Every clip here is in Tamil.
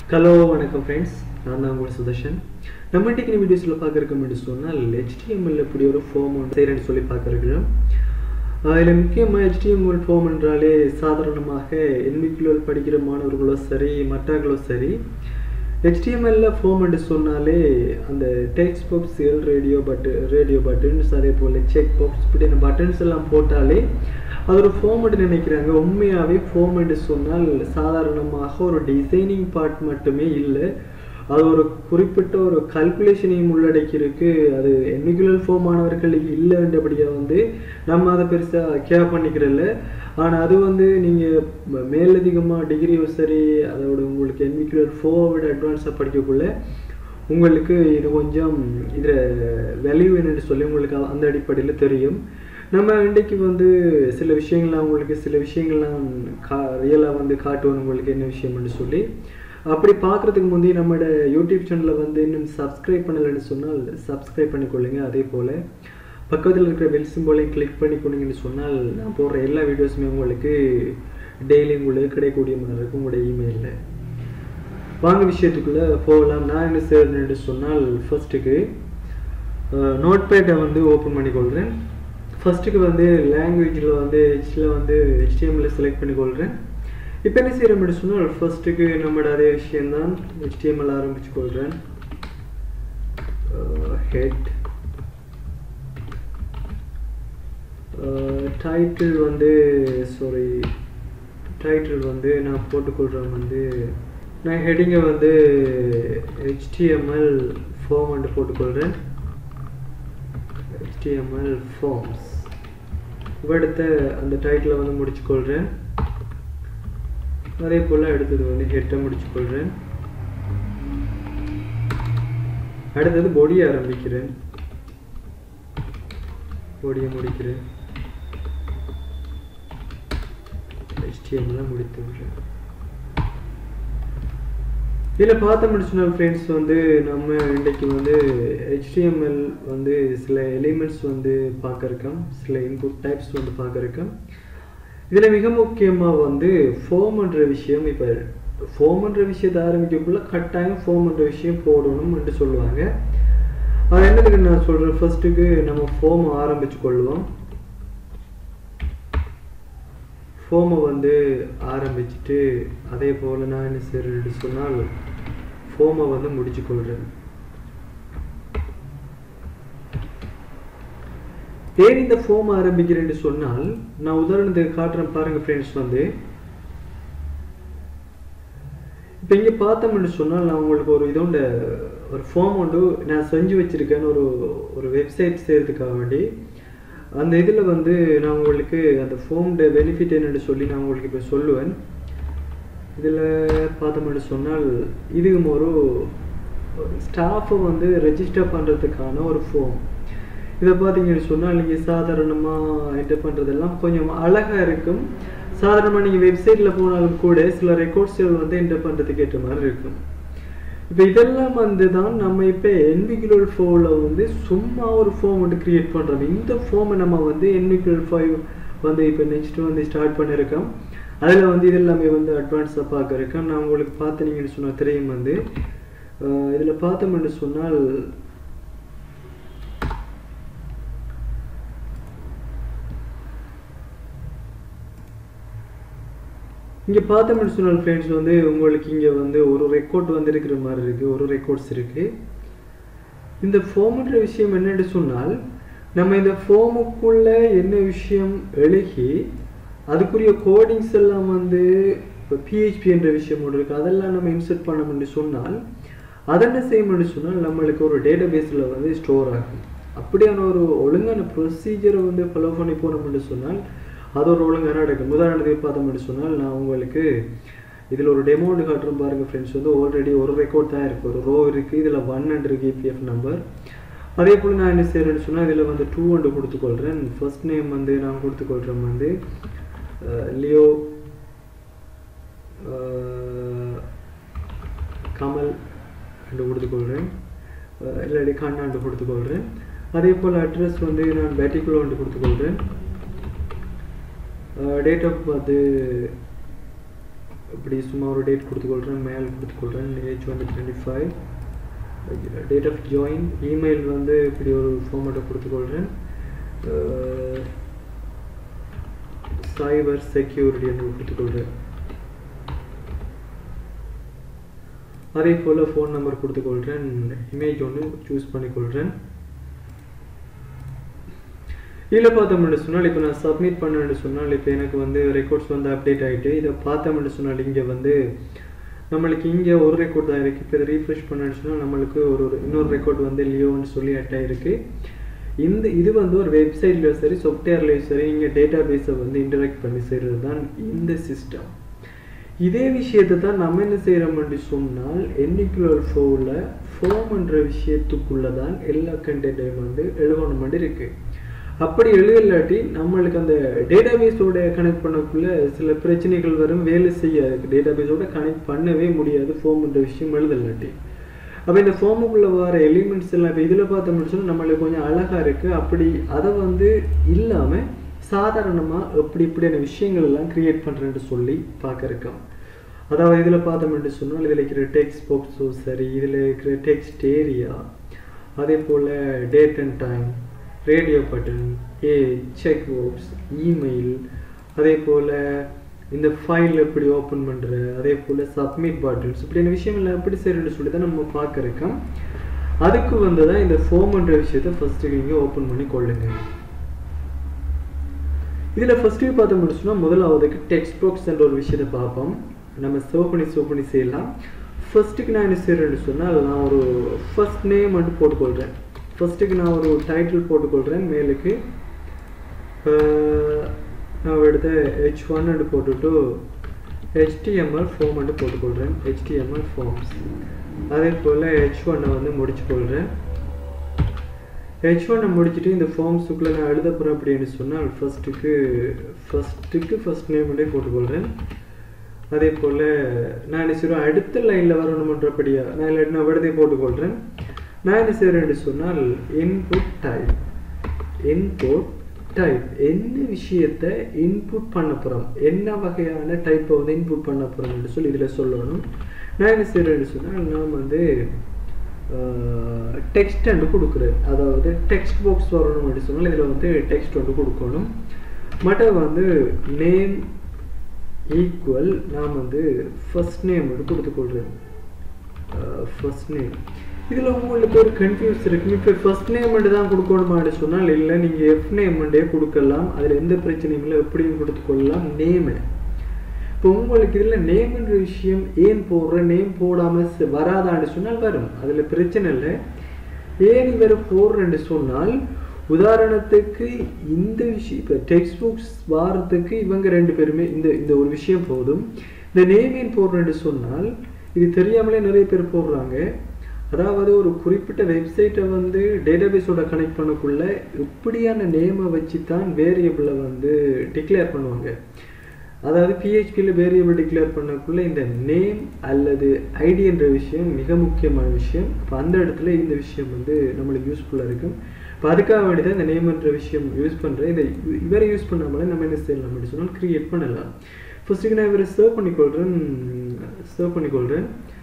ஹலோ வணக்கம் ஃப்ரெண்ட்ஸ் நான் தான் உங்கள் சுதர்ஷன் நம்ம இன்றைக்கு வீடியோஸில் பார்க்குறோம் என்று சொன்னால் ஹெச்டிஎம்எல் எப்படி ஒரு ஃபார்ம் ஒன்று செய்கிறேன்னு சொல்லி பார்க்குறோம் இதில் முக்கியமாக ஹெச்டிஎம்எல் ஃபார்ம் என்றாலே சாதாரணமாக என்மிக்குள் படிக்கிற மாணவர்களோ சரி மற்றவர்களோ சரி ஹெச்டிஎம்எல்ல ஃபார்ம் என்று சொன்னாலே அந்த டெக்ஸ்ட் பாக்ஸ் எல் ரேடியோ பட்டு ரேடியோ பட்டன்ஸ் அதே போல் செக் பாக்ஸ் இப்படியான பட்டன்ஸ் எல்லாம் போட்டாலே அது ஒரு ஃபார்மெட் நினைக்கிறாங்க உண்மையாகவே ஃபார்மெட் சொன்னால் சாதாரணமாக ஒரு டிசைனிங் பார்ட் மட்டுமே இல்லை அது ஒரு குறிப்பிட்ட ஒரு கல்குலேஷனையும் உள்ளடக்கியிருக்கு அது எண்ணிக்குலர் ஃபார்ம் ஆனவர்களுக்கு இல்லைன்றபடியாக வந்து நம்ம அதை பெருசாக கேர் பண்ணிக்கிறதில்ல ஆனால் அது வந்து நீங்கள் மேலதிகமாக டிகிரியோ சரி அதோட உங்களுக்கு எண்ணிக்குலர் ஃபோவோட அட்வான்ஸாக படிக்கக்குள்ள உங்களுக்கு இது கொஞ்சம் இதில் வேல்யூ என்னன்னு சொல்லி உங்களுக்கு அந்த அடிப்படையில் தெரியும் நம்ம இன்றைக்கு வந்து சில விஷயங்கள்லாம் உங்களுக்கு சில விஷயங்கள்லாம் கா ரியலாக வந்து காட்டுவோம் உங்களுக்கு என்ன விஷயம்னு சொல்லி அப்படி பார்க்குறதுக்கு முந்தைய நம்மளோட யூடியூப் சேனலில் வந்து இன்னும் சப்ஸ்கிரைப் பண்ணலைன்னு சொன்னால் சப்ஸ்கிரைப் பண்ணிக்கொள்ளுங்க அதே போல் பக்கத்தில் இருக்கிற பெல் சிம்போலையும் கிளிக் பண்ணிக்கொண்டீங்கன்னு சொன்னால் நான் போடுற எல்லா வீடியோஸுமே உங்களுக்கு டெய்லி உங்களுக்கு கிடைக்கக்கூடிய மாதிரி இருக்கும் உங்களோட இமெயிலில் வாங்க விஷயத்துக்குள்ளே போகலாம் நான் என்ன செய்யணும்னு சொன்னால் ஃபர்ஸ்ட்டுக்கு நோட் பேட்டை வந்து ஓப்பன் பண்ணிக்கொள்கிறேன் ஃபஸ்ட்டுக்கு வந்து லாங்குவேஜில் வந்து ஹெச்சில் வந்து ஹெச்டிஎம்மில் செலக்ட் பண்ணிக்கொள்கிறேன் இப்போ என்ன செய்கிறோம் சொன்னால் ஃபர்ஸ்ட்டுக்கு நம்மளோட அதே விஷயந்தான் ஹெச்டிஎம்எல் ஆரம்பிச்சு கொள்கிறேன் ஹெட் டைட்டில் வந்து சாரி டைட்டில் வந்து நான் போட்டுக்கொள்கிறேன் வந்து நான் ஹெட்டிங்கை வந்து ஹெச்டிஎம்எல் ஃபார்ம் வந்து போட்டுக்கொள்கிறேன் HTML forms அடுத்த அந்த டைட்டிலை வந்து முடிச்சுக்கொள்கிறேன் அதே போல் அடுத்தது வந்து ஹெட்டை முடிச்சுக்கொள்கிறேன் அடுத்தது பொடியை ஆரம்பிக்கிறேன் பொடியை முடிக்கிறேன் HTML முடித்து விடுறேன் இதில் பார்த்த முடிச்சுனால் ஃப்ரெண்ட்ஸ் வந்து நம்ம இன்றைக்கு வந்து ஹெச்டிஎம்எல் வந்து சில எலிமெண்ட்ஸ் வந்து பார்க்க இருக்கோம் சில இன்புட் டைப்ஸ் வந்து பார்க்க இருக்கோம் இதில் மிக முக்கியமாக வந்து ஃபோம்ன்ற விஷயம் இப்போ ஃபோம்ன்ற விஷயத்தை ஆரம்பிக்கக்குள்ள கட்டாயம் ஃபோம்ன்ற விஷயம் போடணும் என்று சொல்லுவாங்க அது என்னதுக்கு நான் சொல்கிறேன் ஃபர்ஸ்ட்டுக்கு நம்ம ஃபோம் ஆரம்பிச்சு கொள்வோம் ஃபோமை வந்து ஆரம்பிச்சுட்டு அதே போல் நான் என்ன செய்யறது சொன்னால் ஃபோமை வந்து முடிச்சு கொள்கிறேன் ஏன் இந்த ஃபோம் ஆரம்பிக்கிறேன்னு சொன்னால் நான் உதாரணத்துக்கு காட்டுறேன் பாருங்க ஃப்ரெண்ட்ஸ் வந்து இப்போ இங்கே பார்த்தோம்னு சொன்னால் நான் உங்களுக்கு ஒரு இதோட ஒரு ஃபார்ம் ஒன்று நான் செஞ்சு வச்சுருக்கேன்னு ஒரு ஒரு வெப்சைட் செய்கிறதுக்காக வேண்டி அந்த இதில் வந்து நான் உங்களுக்கு அந்த ஃபோம்ட பெனிஃபிட் என்னென்னு சொல்லி நான் உங்களுக்கு இப்போ சொல்லுவேன் இதில் பார்த்தோம்னு சொன்னால் இதுவும் ஒரு ஸ்டாஃபை வந்து ரெஜிஸ்டர் பண்ணுறதுக்கான ஒரு ஃபோம் இதை பார்த்தீங்கன்னு சொன்னால் நீங்கள் சாதாரணமாக என்டர் பண்ணுறதெல்லாம் கொஞ்சம் அழகாக இருக்கும் சாதாரணமாக நீங்கள் வெப்சைட்டில் போனாலும் கூட சில ரெக்கார்ட்ஸ்கள் வந்து என்டர் பண்ணுறதுக்கு ஏற்ற மாதிரி இருக்கும் இப்போ இதெல்லாம் வந்து தான் நம்ம இப்போ என்விகுலர் ஃபோவில் வந்து சும்மா ஒரு ஃபார்ம் வந்து க்ரியேட் பண்ணுறோம் இந்த ஃபார்மை நம்ம வந்து என்விகுலர் ஃபைவ் வந்து இப்போ நெக்ஸ்ட் வந்து ஸ்டார்ட் பண்ணியிருக்கோம் அதில் வந்து இது எல்லாமே வந்து அட்வான்ஸாக பார்க்க இருக்கேன் நான் உங்களுக்கு பார்த்தீங்கன்னு சொன்னால் தெரியும் வந்து இதில் பார்த்தோம்னு சொன்னால் இங்கே பார்த்தோம்னு சொன்னால் ஃப்ரெண்ட்ஸ் வந்து உங்களுக்கு இங்கே வந்து ஒரு ரெக்கார்ட் வந்து இருக்கிற மாதிரி இருக்குது ஒரு ரெக்கார்ட்ஸ் இருக்குது இந்த ஃபோமுன்ற விஷயம் என்னென்னு சொன்னால் நம்ம இந்த ஃபோமுக்குள்ளே என்ன விஷயம் எழுகி அதுக்குரிய கோடிங்ஸ் எல்லாம் வந்து இப்போ பிஹெச்பி என்ற விஷயம் ஒன்று இருக்குது அதெல்லாம் நம்ம இன்சர்ட் பண்ணோம்னு சொன்னால் அதை என்ன செய்யணும்னு சொன்னால் நம்மளுக்கு ஒரு டேட்டா பேஸில் வந்து ஸ்டோர் ஆகும் அப்படியான ஒரு ஒழுங்கான ப்ரொசீஜரை வந்து ஃபாலோ பண்ணி போனோம்னு சொன்னால் அது ஒரு ஒழுங்காக நடக்கும் உதாரணத்துக்கு பார்த்தோம்னு சொன்னால் நான் உங்களுக்கு இதில் ஒரு டெமோன்னு காட்டுறோம் பாருங்கள் ஃப்ரெண்ட்ஸ் வந்து ஆல்ரெடி ஒரு ரெக்கார்ட் தான் இருக்குது ஒரு ரோ இருக்குது இதில் ஒன் அண்ட் இருக்குது இபிஎஃப் நம்பர் அதே போல் நான் என்ன செய்கிறேன்னு சொன்னால் இதில் வந்து டூ அண்டு கொடுத்துக்கொள்கிறேன் ஃபர்ஸ்ட் நேம் வந்து நான் கொடுத்துக்கொள்கிறேன் வந்து லியோ கமல் என்று கொடுத்துக்கொள்கிறேன் இல்லாட்டி கண்ணாண்டு கொடுத்துக்கொள்கிறேன் அதே போல் அட்ரஸ் வந்து நான் பேட்டிக்குள்ளே வந்து கொடுத்துக்கொள்கிறேன் டேட் ஆஃப் பர்த்து இப்படி சும்மா ஒரு டேட் கொடுத்துக்கொள்கிறேன் மேல் கொடுத்துக்கொள்கிறேன் ஏஜ் வந்து twenty five date of join email வந்து இப்படி ஒரு ஃபார்மேட்டை கொடுத்துக்கொள்கிறேன் சைபர் செக்யூரிட்டி என்று கொடுத்துக்கொள்கிறேன் அதே போல் ஃபோன் நம்பர் கொடுத்துக்கொள்கிறேன் இமேஜ் ஒன்று சூஸ் பண்ணிக்கொள்கிறேன் இதில் பார்த்தோம்னு சொன்னால் இப்போ நான் சப்மிட் பண்ணேன்னு சொன்னால் இப்போ எனக்கு வந்து ரெக்கார்ட்ஸ் வந்து அப்டேட் ஆகிட்டு இதை பார்த்தோம்னு சொன்னால் இங்கே வந்து நம்மளுக்கு இங்கே ஒரு ரெக்கார்ட் தான் இருக்குது இப்போ இதை ரீஃப்ரெஷ் பண்ணேன்னு சொன்னால் நம்மளுக்கு ஒரு ஒரு இன்னொரு ரெக்கார்ட் வந்து லியோன்னு சொல்லி அட் ஆகிருக்கு இந்த இது வந்து ஒரு வெப்சைட்லேயும் சரி சாஃப்ட்வேர்லேயும் சரி இங்கே டேட்டா பேஸை வந்து இன்டராக்ட் பண்ணி செய்கிறது தான் இந்த சிஸ்டம் இதே விஷயத்தை தான் நம்ம என்ன செய்கிறோம்னு சொன்னால் எண்ணிக்குலர் ஃபோவில் ஃபோம்ன்ற விஷயத்துக்குள்ளே தான் எல்லா கண்டென்ட்டையும் வந்து எழுதணும் இருக்குது அப்படி எழுதலாட்டி நம்மளுக்கு அந்த டேட்டாபேஸோட கனெக்ட் பண்ணக்குள்ள சில பிரச்சனைகள் வரும் வேலை செய்யாது டேட்டாபேஸோட கனெக்ட் பண்ணவே முடியாது ஃபார்ம்ன்ற விஷயம் எழுதலாட்டி அப்போ இந்த ஃபார்முக்குள்ளே வர எலிமெண்ட்ஸ் எல்லாம் இப்போ இதில் பார்த்தோம்னு சொன்னால் நம்மளுக்கு கொஞ்சம் அழகாக இருக்குது அப்படி அதை வந்து இல்லாமல் சாதாரணமாக எப்படி இப்படியான விஷயங்கள் எல்லாம் க்ரியேட் பண்ணுறேன்னு சொல்லி பார்க்க இருக்கோம் அதாவது இதில் பார்த்தோம்னு சொன்னால் இதில் இருக்கிற டெக்ஸ்ட் பாக்ஸோ சரி இதில் இருக்கிற டெக்ஸ்ட் ஏரியா அதே போல் date and time radio button ஏ செக் பாக்ஸ் இமெயில் அதே போல் இந்த ஃபைல் எப்படி ஓப்பன் பண்ணுற அதே போல் சப்மிட் பட்டன்ஸ் இப்படியான விஷயங்கள் எப்படி செய்யணும்னு சொல்லி தான் நம்ம பார்க்க இருக்கோம் அதுக்கு வந்து தான் இந்த ஃபோம்ன்ற விஷயத்தை ஃபஸ்ட்டு நீங்கள் ஓப்பன் பண்ணி கொள்ளுங்க இதில் ஃபஸ்ட்டு பார்த்து முடிச்சுன்னா முதலாவதுக்கு டெக்ஸ்ட் பாக்ஸ் என்ற ஒரு விஷயத்தை பார்ப்போம் நம்ம சேவ் பண்ணி சேவ் பண்ணி செய்யலாம் ஃபஸ்ட்டுக்கு நான் என்ன செய்கிறேன்னு சொன்னால் நான் ஒரு ஃபஸ்ட் நேம் மட்டும் போட்டுக்கொள்கிறேன் ஃபஸ்ட்டுக்கு நான் ஒரு டைட்டில் போட்டுக்கொள்கிறேன் மேலுக்கு நான் எடுத்த ஹெச் ஒன் போட்டுட்டு ஹெச்டிஎம்எல் ஃபார்ம் வந்து போட்டுக்கொள்கிறேன் ஹெச்டிஎம்எல் ஃபார்ம்ஸ் அதே போல் ஹெச் ஒன்னை வந்து முடிச்சுக்கொள்கிறேன் ஹெச் ஒன்னை முடிச்சுட்டு இந்த ஃபார்ம்ஸுக்குள்ளே நான் எழுத போகிறேன் அப்படின்னு சொன்னால் ஃபஸ்ட்டுக்கு ஃபஸ்ட்டுக்கு ஃபஸ்ட் நேம் மட்டும் போட்டுக்கொள்கிறேன் அதே போல் நான் என்ன செய்வேன் அடுத்த லைனில் வரணுமன்றபடியா நான் இல்லாட்டி நான் விடத்தை போட்டுக்கொள்கிறேன் நான் என்ன செய்கிறேன்னு சொன்னால் இன்புட் டைப் இன்புட் டைப் என்ன விஷயத்தை இன்புட் பண்ண போகிறோம் என்ன வகையான டைப்பை வந்து இன்புட் பண்ண போகிறோம்னு சொல்லி இதில் சொல்லணும் நான் என்ன செய்கிறேன்னு சொன்னால் நான் வந்து டெக்ஸ்ட் வந்து கொடுக்குறேன் அதாவது டெக்ஸ்ட் பாக்ஸ் வரணும் அப்படின்னு சொன்னால் இதில் வந்து டெக்ஸ்ட் வந்து கொடுக்கணும் மற்ற வந்து நேம் ஈக்குவல் நான் வந்து ஃபர்ஸ்ட் நேம் வந்து கொடுத்துக்கொள்கிறேன் ஃபர்ஸ்ட் நேம் இதில் உங்களுக்கு ஒரு கன்ஃபியூஸ் இருக்கு இப்போ ஃபர்ஸ்ட் நேம் மட்டும் தான் கொடுக்கணுமான்னு சொன்னால் இல்லை நீங்கள் எஃப் நேம் மட்டும் கொடுக்கலாம் அதில் எந்த பிரச்சனையும் இல்லை எப்படியும் கொடுத்துக்கொள்ளலாம் நேமு இப்போ உங்களுக்கு இதில் நேம்ன்ற விஷயம் ஏன் போடுற நேம் போடாமல் வராதான்னு சொன்னால் வரும் அதில் பிரச்சனை இல்லை ஏன் இவர் போடுறேன்னு சொன்னால் உதாரணத்துக்கு இந்த விஷயம் இப்போ டெக்ஸ்ட் புக்ஸ் வாரத்துக்கு இவங்க ரெண்டு பேருமே இந்த இந்த ஒரு விஷயம் போதும் இந்த நேம் ஏன் போடுறேன்னு சொன்னால் இது தெரியாமலே நிறைய பேர் போடுறாங்க அதாவது ஒரு குறிப்பிட்ட வெப்சைட்டை வந்து டேட்டாபேஸோட கனெக்ட் பண்ணக்குள்ள இப்படியான நேமை வச்சு தான் வேரியபிளை வந்து டிக்ளேர் பண்ணுவாங்க அதாவது பிஹெச்பியில் வேரியபிள் டிக்ளேர் பண்ணக்குள்ள இந்த நேம் அல்லது ஐடி என்ற விஷயம் மிக முக்கியமான விஷயம் இப்போ அந்த இடத்துல இந்த விஷயம் வந்து நம்மளுக்கு யூஸ்ஃபுல்லாக இருக்கும் இப்போ அதுக்காக வேண்டி தான் இந்த நேம் என்ற விஷயம் யூஸ் பண்ணுறேன் இதை இவரை யூஸ் பண்ணாமலே நம்ம என்ன செய்யலாம் அப்படின்னு சொன்னால் க்ரியேட் பண்ணலாம் ஃபஸ்ட்டுக்கு நான் இவரை சர்வ் பண்ணிக்கொள்கிறேன் சர்வ் பண்ணிக்கொள்கிறேன்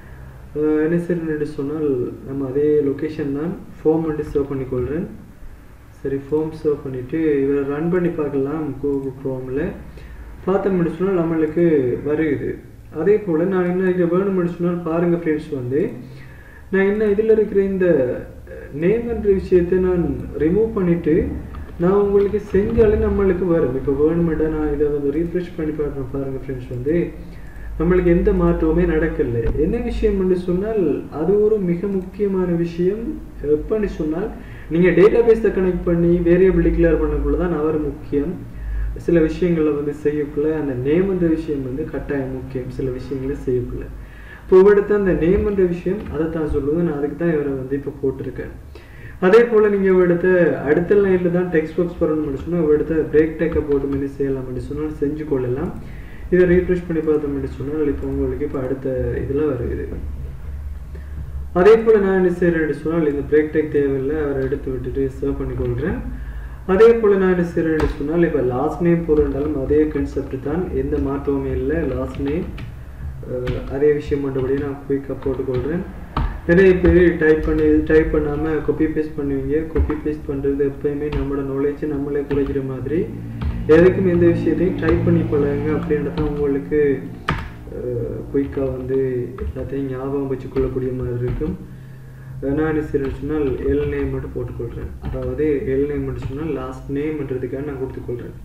என்ன செய்யணும்னு சொன்னால் நம்ம அதே லொக்கேஷன் தான் ஃபார்ம் வந்து சர்வ் பண்ணிக்கொள்கிறேன் சரி ஃபார்ம் சர்வ் பண்ணிவிட்டு இவரை ரன் பண்ணி பார்க்கலாம் கூகுள் க்ரோமில் பார்த்தோம்னு சொன்னால் நம்மளுக்கு வருகுது அதே போல் நான் என்ன இங்கே வேணும்னு சொன்னால் பாருங்கள் ஃப்ரெண்ட்ஸ் வந்து நான் என்ன இதில் இருக்கிற இந்த நேம்ன்ற விஷயத்தை நான் ரிமூவ் பண்ணிவிட்டு நான் உங்களுக்கு செஞ்சாலே நம்மளுக்கு வரும் இப்போ வேணுமெண்டா நான் இதை வந்து ரீஃப்ரெஷ் பண்ணி பார்க்குறேன் பாருங்கள் ஃப்ரெண்ட்ஸ் வந்து நம்மளுக்கு எந்த மாற்றமுமே நடக்கல என்ன விஷயம் என்று சொன்னால் அது ஒரு மிக முக்கியமான விஷயம் எப்பன்னு சொன்னால் நீங்கள் டேட்டா பேஸை கனெக்ட் பண்ணி வேரியபிள் டிக்ளேர் பண்ணக்குள்ள தான் அவர் முக்கியம் சில விஷயங்களை வந்து செய்யக்குள்ள அந்த நேம்ன்ற விஷயம் வந்து கட்டாயம் முக்கியம் சில விஷயங்களை செய்யக்குள்ள இப்போ இவடுத்த அந்த நேம்ன்ற விஷயம் அதை தான் சொல்லுவது நான் அதுக்கு தான் இவரை வந்து இப்போ போட்டிருக்கேன் அதே போல் நீங்கள் எடுத்த அடுத்த லைனில் தான் டெக்ஸ்ட் பாக்ஸ் பண்ணணும்னு சொன்னால் எடுத்த பிரேக் டேக்கை போட்டு மாதிரி செய்யலாம் அப்படின்னு சொன்னால் செஞ்சு கொள்ளலாம் இதை ரீஃப்ரெஷ் பண்ணி பார்த்தோம் சொன்னால் இப்போ உங்களுக்கு இப்போ அடுத்த இதில் வருது அதே போல் நான் என்ன செய்கிறேன் சொன்னால் இந்த பிரேக் டேக் தேவையில்லை அவரை எடுத்து விட்டுட்டு சர்வ் பண்ணி கொள்கிறேன் அதே போல் நான் என்ன செய்கிறேன் சொன்னால் இப்போ லாஸ்ட் நேம் போடுறாலும் அதே கன்செப்ட் தான் எந்த மாற்றமுமே இல்லை லாஸ்ட் நேம் அஹ், அதே விஷயம் மற்றபடி நான் குயிக்காக போட்டுக்கொள்கிறேன் நிறைய பேர் டைப் பண்ணி டைப் பண்ணாமல் காப்பி பேஸ்ட் பண்ணுவீங்க காப்பி பேஸ்ட் பண்ணுறது எப்பயுமே நம்மளோட நாலேஜை நம்மளே குறைக்கிற மாதிரி எதுக்கும் எந்த விஷயத்தையும் டைப் பண்ணி பழகுங்க அப்படின்றது தான் உங்களுக்கு குயிக்காக வந்து எல்லாத்தையும் ஞாபகம் வச்சு கொள்ளக்கூடிய மாதிரி இருக்கும் அஹ் நான் என்ன செய்யறேன்னு சொன்னால் எல் நேம் மட்டும் போட்டுக்கொள்கிறேன் அதாவது எல் நேம் மட்டும் சொன்னால் லாஸ்ட் நேம்ன்றதுக்காக நான் கொடுத்துக்கொள்கிறேன்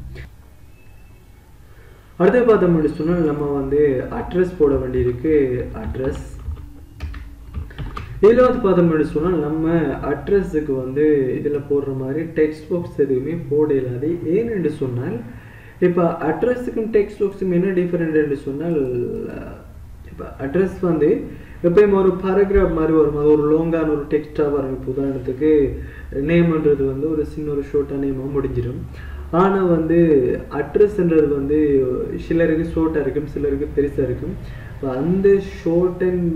அடுத்து பார்த்தோம் அப்படின்னு சொன்னால் நம்ம வந்து அட்ரஸ் போட வேண்டியிருக்கு அட்ரஸ் இதில் வந்து பார்த்தோம் அப்படின்னு சொன்னால் நம்ம அட்ரஸுக்கு வந்து இதில் போடுற மாதிரி டெக்ஸ்ட் பாக்ஸ் எதுவுமே போட இல்லாது ஏனென்று சொன்னால் இப்போ அட்ரஸுக்கும் டெக்ஸ்ட் பாக்ஸுக்கும் என்ன டிஃப்ரெண்ட் சொன்னால் இப்போ அட்ரஸ் வந்து எப்பயும் ஒரு பேராகிராஃப் மாதிரி வரும் அது ஒரு லாங்கான ஒரு டெக்ஸ்டாக வரும் இப்போ உதாரணத்துக்கு நேம்ன்றது வந்து ஒரு சின்ன ஒரு ஷார்ட்டாக நேமாக முடிஞ்சிடும் ஆனால் வந்து அட்ரஸ்ன்றது வந்து சிலருக்கு ஷார்ட்டாக இருக்கும் சிலருக்கு பெருசாக இருக்கும் இப்போ அந்த ஷார்ட் அண்ட்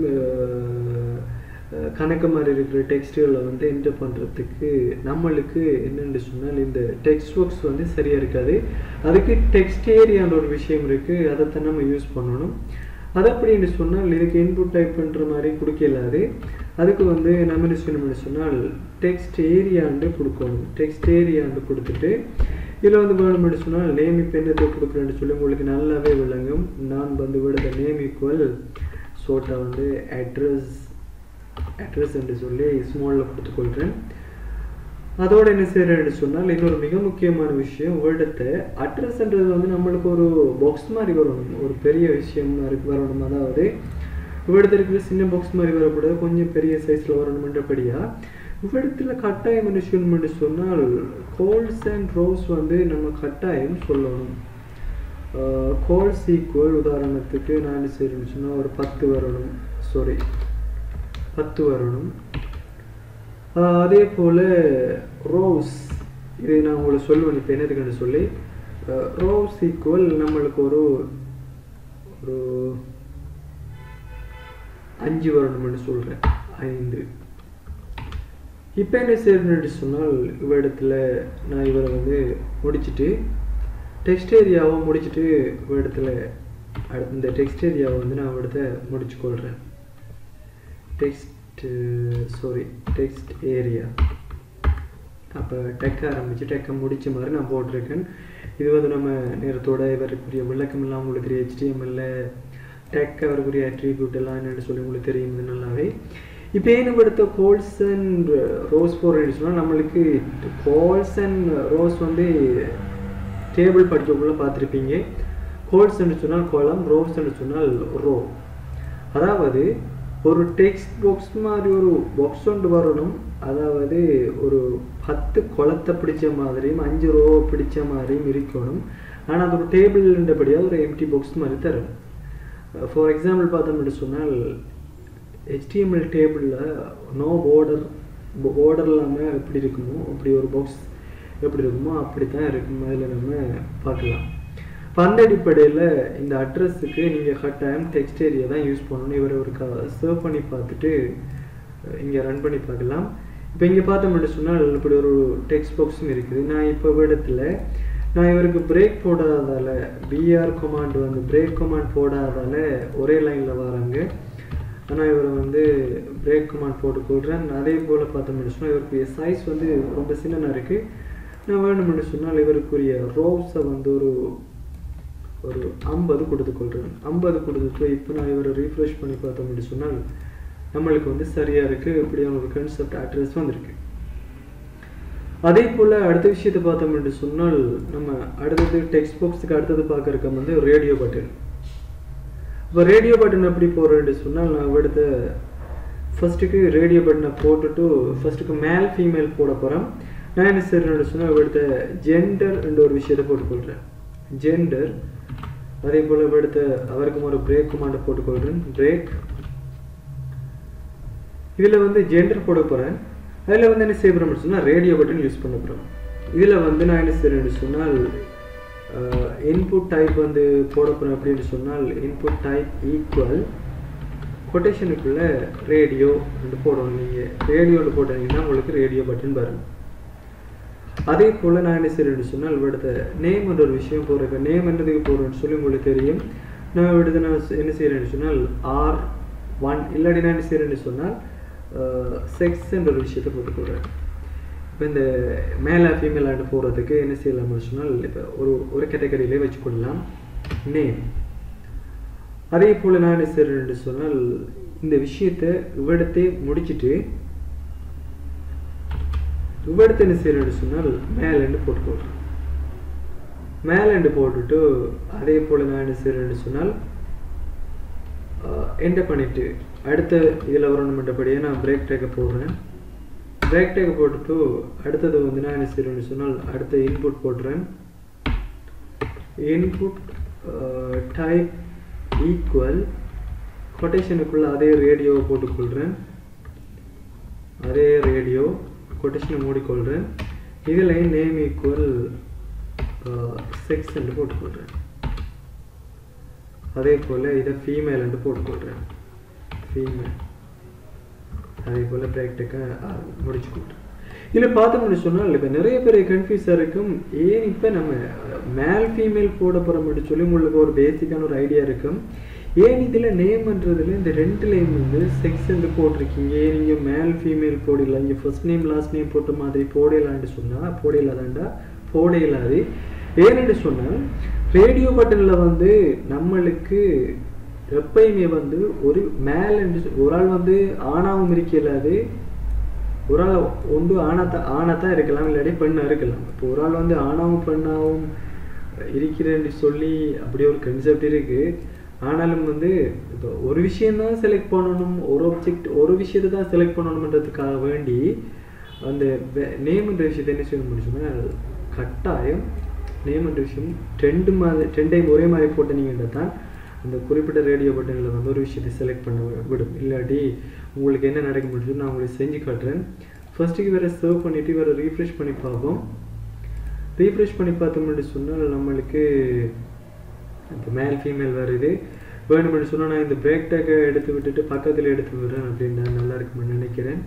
கணக்கு மாதிரி இருக்கிற டெக்ஸ்ட்டுகளை வந்து என்டர் பண்ணுறதுக்கு நம்மளுக்கு என்னென்னு சொன்னால் இந்த டெக்ஸ்ட் ஒர்க்ஸ் வந்து சரியாக இருக்காது அதுக்கு டெக்ஸ்ட் ஏரியான்ற ஒரு விஷயம் இருக்குது அதைத்தான் நம்ம யூஸ் பண்ணணும் அது அப்படின்னு சொன்னால் இதுக்கு இன்புட் டைப் பண்ணுற மாதிரி கொடுக்கலாது அதுக்கு வந்து நம்ம என்ன செய்யணும்னு சொன்னால் டெக்ஸ்ட் ஏரியாண்டு கொடுக்கணும் டெக்ஸ்ட் ஏரியாண்டு கொடுத்துட்டு இதில் வந்து வேணும்னு சொன்னால் நேம் இப்போ என்னத்தை கொடுக்குறேன்னு சொல்லி உங்களுக்கு நல்லாவே விளங்கும் நான் வந்து விடுத நேம் ஈக்குவல் சோட்டா வந்து அட்ரஸ் அட்ரஸ் என்று சொல்லி ஸ்மாலில் கொடுத்துக்கொள்கிறேன் அதோட என்ன செய்யறேன்னு சொன்னால் இன்னொரு மிக முக்கியமான விஷயம் வேர்டத்தை அட்ரஸ்ன்றது வந்து நம்மளுக்கு ஒரு பாக்ஸ் மாதிரி வரணும் ஒரு பெரிய விஷயம் மாதிரி வரணும் அதாவது வேர்டத்தில் இருக்கிற சின்ன பாக்ஸ் மாதிரி வரக்கூடாது கொஞ்சம் பெரிய சைஸில் வரணுமென்றபடியா இவ்விடத்தில் கட்டாயம் என்ன செய்யணும்னு சொன்னால் கோல்ஸ் அண்ட் ரோஸ் வந்து நம்ம கட்டாயம் சொல்லணும் கோல்ஸ் ஈக்குவல் உதாரணத்துக்கு நான் என்ன செய்யறேன்னு சொன்னால் ஒரு பத்து வரணும் சாரி பத்து வரணும் ஆஹ் அதே போல் ரோஸ் இது நான் உங்களுக்கு சொல்லுவேன் இப்போ என்னதுக்குன்னு சொல்லி ரோஸ் ஈக்குவல் நம்மளுக்கு ஒரு ஒரு அஞ்சு வரணும்னு சொல்கிறேன் ஐந்து இப்போ என்ன செய்யணும்னு சொன்னால் இவ்விடத்துல நான் இவரை வந்து முடிச்சுட்டு டெக்ஸ்ட் ஏரியாவை முடிச்சுட்டு இவ்விடத்துல அடு- இந்த டெக்ஸ்ட் ஏரியாவை வந்து நான் இவ்விடத்த முடிச்சு கொள்கிறேன் டெக்ஸ்ட் சாரி டெக்ஸ்ட் ஏரியா அப்போ டெக்க ஆரம்பிச்சு டெக்கை முடிச்ச மாதிரி நான் போட்டிருக்கேன் இது வந்து நம்ம நேரத்தோட இவருக்குரிய விளக்கம் எல்லாம் உங்களுக்கு தெரியும் ஹெச்டிஎம்எல்ல டெக் அவருக்குரிய அட்ரிபியூட் எல்லாம் என்னன்னு சொல்லி உங்களுக்கு தெரியும் இது நல்லாவே இப்போ ஏன்னு படுத்த கோல்ஸ் அண்ட் ரோஸ் போர் சொன்னால் நம்மளுக்கு கோல்ஸ் அண்ட் ரோஸ் வந்து டேபிள் படிக்கக்குள்ள பார்த்துருப்பீங்க கோல்ஸ் சொன்னால் கோலம் ரோஸ் சொன்னால் ரோ அதாவது ஒரு டெக்ஸ்ட் பாக்ஸ் மாதிரி ஒரு பாக்ஸ் ஒன்று வரணும் அதாவது ஒரு பத்து குளத்தை பிடிச்ச மாதிரியும் அஞ்சு ரோ பிடிச்ச மாதிரியும் இருக்கணும் ஆனால் அது ஒரு டேபிள்ன்றபடியாக ஒரு எம்டி பாக்ஸ் மாதிரி தரும் ஃபார் எக்ஸாம்பிள் பார்த்தோம்னு சொன்னால் ஹெச்டிஎம்எல் டேபிளில் நோ border border இல்லாமல் எப்படி இருக்குமோ அப்படி ஒரு பாக்ஸ் எப்படி இருக்குமோ அப்படி தான் இருக்கும் அதில் நம்ம பார்க்கலாம் இப்போ அந்த அடிப்படையில் இந்த அட்ரஸுக்கு நீங்கள் கட்டாயம் டெக்ஸ்ட் ஏரியா தான் யூஸ் பண்ணணும் இவரை ஒரு சர்வ் பண்ணி பார்த்துட்டு இங்கே ரன் பண்ணி பார்க்கலாம் இப்போ இங்கே பார்த்தோம்னு சொன்னால் இப்படி ஒரு டெக்ஸ்ட் பாக்ஸும் இருக்குது நான் இப்போ இடத்துல நான் இவருக்கு பிரேக் போடாததால் பிஆர் கொமாண்ட் வந்து பிரேக் கொமாண்ட் போடாததால் ஒரே லைனில் வராங்க ஆனால் இவரை வந்து பிரேக் கமாண்ட் போட்டுக்கொள்கிறேன் அதே போல் பார்த்தோம்னு சொன்னால் இவருக்குரிய சைஸ் வந்து ரொம்ப சின்னதாக இருக்குது நான் வேணும்னு சொன்னால் இவருக்குரிய ரோஸை வந்து ஒரு ஒரு ஐம்பது கொடுத்துக்கொள்கிறேன் ஐம்பது கொடுத்துட்டு இப்போ நான் இவரை ரீஃப்ரெஷ் பண்ணி பார்த்தோம்னு சொன்னால் நம்மளுக்கு வந்து சரியாக இருக்குது இப்படியான ஒரு கன்செப்ட் அட்ரஸ் வந்திருக்கு அதே போல் அடுத்த விஷயத்தை பார்த்தோம்னு சொன்னால் நம்ம அடுத்தது டெக்ஸ்ட் பாக்ஸுக்கு அடுத்தது பார்க்குறக்க வந்து ரேடியோ பட்டன் இப்போ ரேடியோ பட்டன் எப்படி போடுறேன்னு சொன்னால் நான் எடுத்த ஃபர்ஸ்ட்டுக்கு ரேடியோ பட்டனை போட்டுட்டு ஃபர்ஸ்ட்டுக்கு மேல் ஃபீமேல் போட போகிறேன் நான் என்ன செய்கிறேன்னு சொன்னால் எடுத்த ஜெண்டர் என்ற ஒரு விஷயத்தை போட்டுக்கொள்கிறேன் ஜெண்டர் அதே போல் எடுத்த அவருக்கும் ஒரு பிரேக் கமாண்டை போட்டுக்கொள்கிறேன் பிரேக் இதில் வந்து ஜெண்டர் போட போகிறேன் அதில் வந்து என்ன செய்ய போகிறோம்னு சொன்னால் ரேடியோ பட்டன் யூஸ் பண்ண போகிறோம் இதில் வந்து நான் என்ன செய்கிறேன்னு சொன்னால் இன்புட் டைப் வந்து போட போகிறேன் அப்படின்னு சொன்னால் இன்புட் டைப் ஈக்குவல் கொட்டேஷனுக்குள்ள ரேடியோ ரெண்டு போடணும் நீங்கள் ரேடியோவில் போட்டீங்கன்னா உங்களுக்கு ரேடியோ பட்டன் வரும் அதே போல் நான் என்ன செய்கிறேன்னு சொன்னால் இவிடத்த நேம் என்ற ஒரு விஷயம் போடுறேன் நேம் என்னதுக்கு போடுறேன்னு சொல்லி உங்களுக்கு தெரியும் நான் விடுது நான் என்ன செய்கிறேன்னு சொன்னால் ஆர் ஒன் இல்லாட்டி நான் என்ன செய்கிறேன்னு சொன்னால் செக்ஸ்ன்ற ஒரு விஷயத்தை போட்டுக்கொள்கிறேன் இப்போ இந்த மேலே ஃபீமேலாண்டு போகிறதுக்கு என்ன செய்யலாம்னு சொன்னால் இப்போ ஒரு ஒரு கேட்டகரியிலே வச்சுக்கொள்ளலாம் நேம் அதே போல் நான் என்ன செய்கிறேன்னு சொன்னால் இந்த விஷயத்தை இவ்விடத்தை முடிச்சுட்டு இவ்விடத்தை என்ன செய்கிறேன்னு சொன்னால் மேலேண்டு போட்டுக்கொள்கிறேன் மேலேண்டு போட்டுட்டு அதே போல் நான் என்ன செய்கிறேன்னு சொன்னால் என்ட பண்ணிட்டு அடுத்த இதில் வரணுமென்றபடியே நான் பிரேக் டேக்கை போடுறேன் பிரேக் டேக்கை போட்டுட்டு அடுத்தது வந்து நான் என்ன செய்கிறேன்னு சொன்னால் அடுத்த இன்புட் போடுறேன் இன்புட் டைப் ஈக்குவல் கொட்டேஷனுக்குள்ள அதே ரேடியோவை போட்டுக்கொள்கிறேன் அதே ரேடியோ கொட்டேஷனை மூடிக்கொள்கிறேன் இதில் நேம் ஈக்குவல் செக்ஸ் என்று போட்டுக்கொள்கிறேன் அதே போல் இதை ஃபீமேல் என்று போட்டுக்கொள்கிறேன் ஃபீமேல் அதே போல் ப்ராக்டிக்கை முடிச்சு கொடுத்தேன் இதில் பார்த்தோம்னு சொன்னால் இப்போ நிறைய பேர் கன்ஃபியூஸாக இருக்கும் ஏன் இப்போ நம்ம மேல் ஃபீமேல் போட போகிறோம்னு சொல்லி உங்களுக்கு ஒரு பேசிக்கான ஒரு ஐடியா இருக்கும் ஏன் இதில் நேம்ன்றதுல இந்த ரெண்டு நேம் வந்து செக்ஸ் என்று போட்டிருக்கீங்க ஏன் நீங்கள் மேல் ஃபீமேல் போடலாம் இங்கே ஃபர்ஸ்ட் நேம் லாஸ்ட் நேம் போட்ட மாதிரி போடலான்னு சொன்னால் போடலாதாண்டா போட இல்லாது ஏன்னு சொன்னால் ரேடியோ பட்டனில் வந்து நம்மளுக்கு எப்பயுமே வந்து ஒரு மேல் ஒரு ஆள் வந்து ஆணாவும் இருக்க இல்லாது ஒரு ஆள் ஒன்று ஆணாத்தான் ஆணாத்தான் இருக்கலாம் இல்லாட்டி பெண்ணாக இருக்கலாம் இப்போ ஒரு ஆள் வந்து ஆணாவும் பெண்ணாவும் இருக்கிறேன்னு சொல்லி அப்படி ஒரு கன்செப்ட் இருக்குது ஆனாலும் வந்து இப்போ ஒரு விஷயந்தான் செலக்ட் பண்ணணும் ஒரு ஆப்ஜெக்ட் ஒரு விஷயத்தை தான் செலக்ட் பண்ணணுன்றதுக்காக வேண்டி அந்த நேம்ன்ற விஷயத்தை என்ன செய்ய முடிச்சுன்னா கட்டாயம் நேம்ன்ற விஷயம் ரெண்டு மாதிரி ரெண்டையும் ஒரே மாதிரி போட்டீங்கன்னா தான் அந்த குறிப்பிட்ட ரேடியோ பட்டனில் வந்து ஒரு விஷயத்தை செலக்ட் பண்ண விடும் இல்லாட்டி உங்களுக்கு என்ன நடக்க முடியும் நான் உங்களுக்கு செஞ்சு காட்டுறேன் ஃபர்ஸ்ட்டுக்கு வேறு சர்வ் பண்ணிவிட்டு வேறு ரீஃப்ரெஷ் பண்ணி பார்ப்போம் ரீஃப்ரெஷ் பண்ணி பார்த்தோம்னு சொன்னால் நம்மளுக்கு இப்போ மேல் ஃபீமேல் வருது வேணும்னு சொன்னால் நான் இந்த பிரேக் டேக்கை எடுத்து விட்டுட்டு பக்கத்தில் எடுத்து விடுறேன் அப்படின்னு நல்லா இருக்குமென்னு நினைக்கிறேன்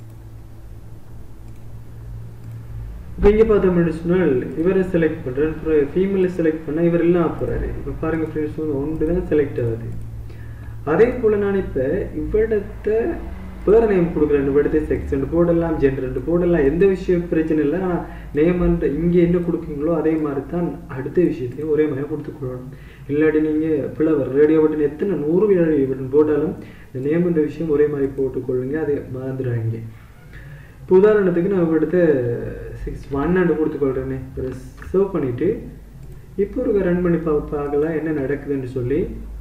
இப்போ இங்கே பார்த்தோம்னு சொன்னால் இவரை செலக்ட் பண்ணுறேன் அப்புறம் ஃபீமேலை செலக்ட் பண்ணால் இவர் எல்லாம் போகிறாரு இப்போ பாருங்கள் ஃப்ரெண்ட்ஸ் வந்து ஒன்று தான் செலக்ட் ஆகுது அதே போல் நான் இப்போ இவ்விடத்தை வேறு நேம் கொடுக்குறேன் இவ்விடத்தை செக்ஸ் ரெண்டு போடலாம் ஜெண்டர் ரெண்டு போடலாம் எந்த விஷயம் பிரச்சனை இல்லை ஆனால் நேம்ன்ற இங்கே என்ன கொடுக்குங்களோ அதே மாதிரி தான் அடுத்த விஷயத்தையும் ஒரே மாதிரி கொடுத்துக்கொள்ளணும் இல்லாட்டி நீங்கள் பிளவர் ரேடியோ பட்டன் எத்தனை நூறு ரேடியோ பட்டன் போட்டாலும் இந்த நேம்ன்ற விஷயம் ஒரே மாதிரி போட்டுக்கொள்ளுங்க அதை மறந்துடுறாங்க இப்போ உதாரணத்துக்கு நான் இவ்விடத்தை சிக்ஸ் ஒன் ஹண்ட்ரட் கொடுத்துக்கொள்கிறேனே ஒரு சர்வ் பண்ணிவிட்டு இப்போ ஒரு ரன் பண்ணி பா பார்க்கலாம் என்ன நடக்குதுன்னு சொல்லி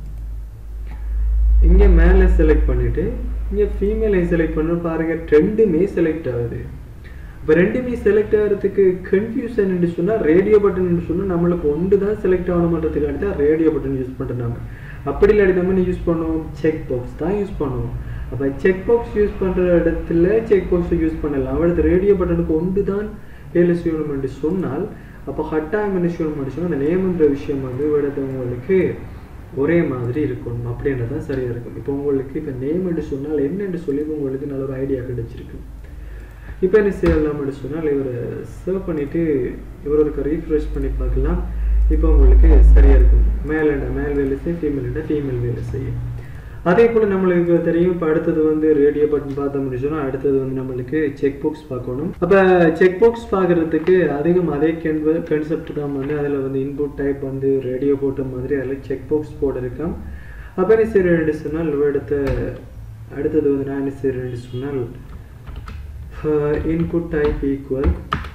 இங்கே மேலே செலக்ட் பண்ணிவிட்டு இங்கே ஃபீமேலை செலக்ட் பண்ண பாருங்கள் ரெண்டுமே செலக்ட் ஆகுது இப்போ ரெண்டுமே செலக்ட் ஆகிறதுக்கு கன்ஃபியூஷன் சொன்னால் ரேடியோ பட்டன் சொன்னால் நம்மளுக்கு ஒன்று தான் செலக்ட் ஆகணுன்றதுக்காண்டி தான் ரேடியோ பட்டன் யூஸ் பண்ணுறாங்க அப்படி இல்லாட்டி நம்ம யூஸ் பண்ணுவோம் செக் பாக்ஸ் தான் யூஸ் பண்ணுவோம் அப்போ செக் பாக்ஸ் யூஸ் பண்ணுற இடத்துல செக் பாக்ஸை யூஸ் பண்ணலாம் அடுத்து ரேடியோ பட்டனுக்கு ஒன்று தான் வேலை செய்யணும் என்று சொன்னால் அப்போ கட்டாயம் என்ன செய்யணும் சொன்னால் அந்த நேம்ன்ற விஷயம் வந்து விடத்தவங்களுக்கு ஒரே மாதிரி இருக்கணும் அப்படின்றதான் சரியாக இருக்கும் இப்போ உங்களுக்கு இப்போ நேம் என்று சொன்னால் என்னென்று சொல்லி உங்களுக்கு நல்ல ஒரு ஐடியா கிடைச்சிருக்கு இப்போ என்ன செய்யலாம்னு சொன்னால் இவரை சர்வ் பண்ணிவிட்டு இவர் ஒரு ரீஃப்ரெஷ் பண்ணி பார்க்கலாம் இப்போ உங்களுக்கு சரியாக இருக்கும் மேலேண்டா மேல் வேலை செய்யும் ஃபீமேல்டா ஃபீமேல் வேலை செய்யும் அதே போல் நம்மளுக்கு தெரியும் இப்போ அடுத்தது வந்து ரேடியோ பட்டன் பார்த்தோம் முடிச்சோன்னா அடுத்தது வந்து நம்மளுக்கு செக் பாக்ஸ் பார்க்கணும் அப்போ செக் பாக்ஸ் பார்க்குறதுக்கு அதிகம் அதே கென்வ கன்செப்ட் தான் வந்து அதில் வந்து இன்புட் டைப் வந்து ரேடியோ போட்ட மாதிரி அதில் செக் பாக்ஸ் போட இருக்கான் அப்போ என்ன செய்கிறேன் சொன்னால் அடுத்த அடுத்தது வந்து நான் என்ன செய்கிறேன் சொன்னால் input type equal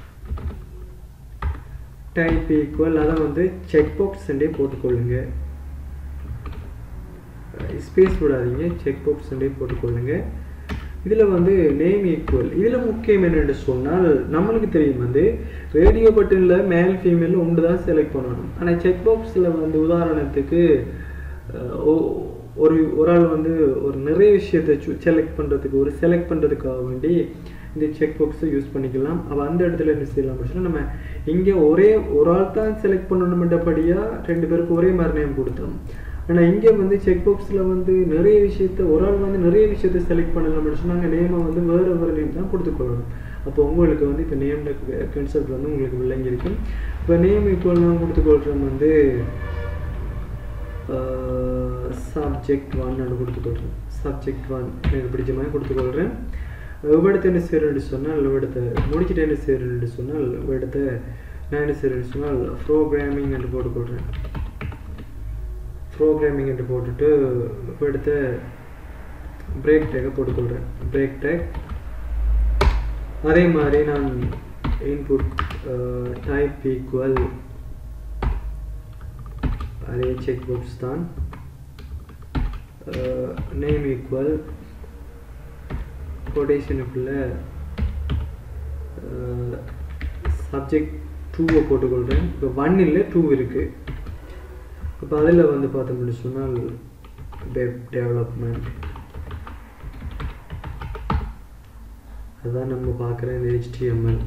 type equal அதை வந்து செக் பாக்ஸ்ண்டே போட்டுக்கொள்ளுங்க ஸ்பேஸ் விடாதீங்க செக் பாக்ஸ்ண்டே போட்டுக்கொள்ளுங்க இதில் வந்து நேம் ஈக்குவல் இதில் முக்கியம் என்னென்னு சொன்னால் நம்மளுக்கு தெரியும் வந்து ரேடியோ பட்டனில் மேல் ஃபீமேல் ஒன்று தான் செலக்ட் பண்ணணும் ஆனால் செக் பாக்ஸில் வந்து உதாரணத்துக்கு ஒரு ஒரு ஆள் வந்து ஒரு நிறைய விஷயத்தை செலக்ட் பண்ணுறதுக்கு ஒரு செலக்ட் பண்ணுறதுக்காக வேண்டி இந்த செக் பாக்ஸை யூஸ் பண்ணிக்கலாம் அப்போ அந்த இடத்துல என்ன செய்யலாம் அப்படின்னா நம்ம இங்கே ஒரே ஒரு ஆள் தான் செலக்ட் பண்ணணுமென்றபடியாக ரெண்டு பேருக்கு ஒரே மாதிரி நேம் கொடுத்தோம் ஆனால் இங்கே வந்து செக் பாக்ஸில் வந்து நிறைய விஷயத்த ஒரு ஆள் வந்து நிறைய விஷயத்த செலக்ட் பண்ணலாம் சொன்னாங்க நேமை வந்து வேறு வேறு நேம் தான் கொடுத்துக்கொள்ளணும் அப்போ உங்களுக்கு வந்து இப்போ நேம் கன்செப்ட் வந்து உங்களுக்கு விளங்கியிருக்கும் இப்போ நேம் இப்போ நான் கொடுத்துக்கொள்கிறோம் வந்து சப்ஜெக்ட் ஒன் கொடுத்துக்கொள்கிறேன் சப்ஜெக்ட் ஒன் எனக்கு பிடிச்ச மாதிரி கொடுத்துக்கொள்கிறேன் விடத்தை என்ன செய்யறேன்னு சொன்னால் விடத்தை முடிச்சுட்டு என்ன செய்யறேன்னு சொன்னால் விடத்தை நான் என்ன செய்யறேன்னு சொன்னால் ப்ரோக்ராமிங் என்று போட்டுக்கொள்கிறேன் ப்ரோக்ராமிங் என்று போட்டுட்டு விடத்தை பிரேக் டேக்கை போட்டுக்கொள்கிறேன் பிரேக் டேக் அதே மாதிரி நான் இன்புட் டைப் ஈக்குவல் அதே செக் பாக்ஸ் தான் நேம் ஈக்குவல் கொட்டேஷனுக்குள்ள சப்ஜெக்ட் டூவை போட்டுக்கொள்கிறேன் இப்போ ஒன் இல்லை டூ இருக்குது இப்போ அதில் வந்து பார்த்தோம்னு சொன்னால் வெப் டெவலப்மெண்ட் அதுதான் நம்ம பார்க்குற இந்த ஹெச்டிஎம்எல்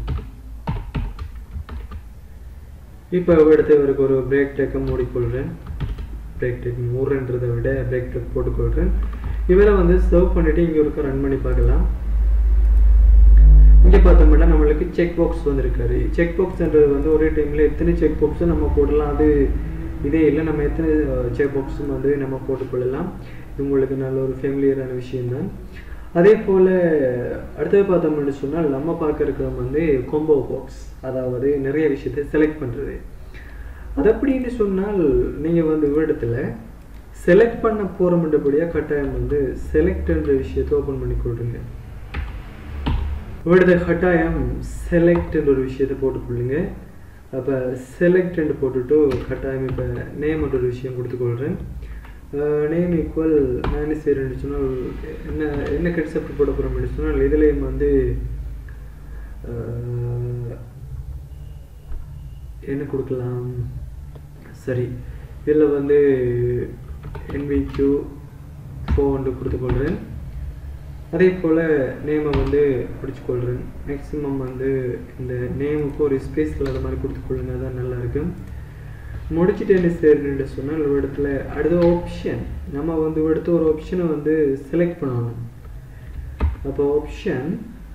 இப்போ எடுத்து இவருக்கு ஒரு பிரேக் டெக்கை மூடிக்கொள்கிறேன் பிரேக் டெக் மூடுன்றதை விட பிரேக் டெக் போட்டுக்கொள்கிறேன் இவரை வந்து சர்வ் பண்ணிவிட்டு இங்கே ஒருக்க ரன் பண்ணி பார்க்கலாம் இங்கே பார்த்தோம்னா நம்மளுக்கு செக் பாக்ஸ் வந்திருக்காரு செக் பாக்ஸ்ன்றது வந்து ஒரே டைமில் எத்தனை செக் பாக்ஸும் நம்ம போடலாம் அது இதே இல்லை நம்ம எத்தனை செக் பாக்ஸும் வந்து நம்ம போட்டுக்கொள்ளலாம் இது உங்களுக்கு நல்ல ஒரு ஃபெமிலியரான விஷயம்தான் அதே போல் அடுத்தது பார்த்தோம்னு சொன்னால் நம்ம பார்க்க இருக்கிறது வந்து கொம்போ பாக்ஸ் அதாவது நிறைய விஷயத்தை செலக்ட் பண்ணுறது அது அப்படின்னு சொன்னால் நீங்கள் வந்து இடத்துல செலக்ட் பண்ண போகிறோம்ன்றபடியாக கட்டாயம் வந்து செலக்ட்ன்ற விஷயத்தை ஓப்பன் பண்ணி கொடுங்க இவிடத்தை கட்டாயம் செலக்ட்ன்ற ஒரு விஷயத்தை போட்டுக்கொள்ளுங்க அப்போ செலக்ட்ன்னு போட்டுட்டு கட்டாயம் இப்போ நேம்ன்ற ஒரு விஷயம் கொடுத்துக்கொள்கிறேன் நேம் ஈக்குவல் நான் என்ன செய்கிறேன்னு சொன்னால் என்ன என்ன கன்செப்ட் போட போகிறோம்னு சொன்னால் இதுலேயும் வந்து என்ன கொடுக்கலாம் சரி இதில் வந்து என்விக்யூ ஃபோன் கொடுத்துக்கொள்கிறேன் அதே போல் நேமை வந்து பிடிச்சிக்கொள்கிறேன் மேக்ஸிமம் வந்து இந்த நேமுக்கு ஒரு ஸ்பேஸ் இல்லாத மாதிரி கொடுத்துக்கொள்ளுங்க அதான் நல்லாயிருக்கும் முடிச்சுட்டு என்ன செய்யணுன்னு சொன்னால் ஒரு இடத்துல அடுத்த ஆப்ஷன் நம்ம வந்து எடுத்த ஒரு ஆப்ஷனை வந்து செலக்ட் பண்ணணும் அப்போ option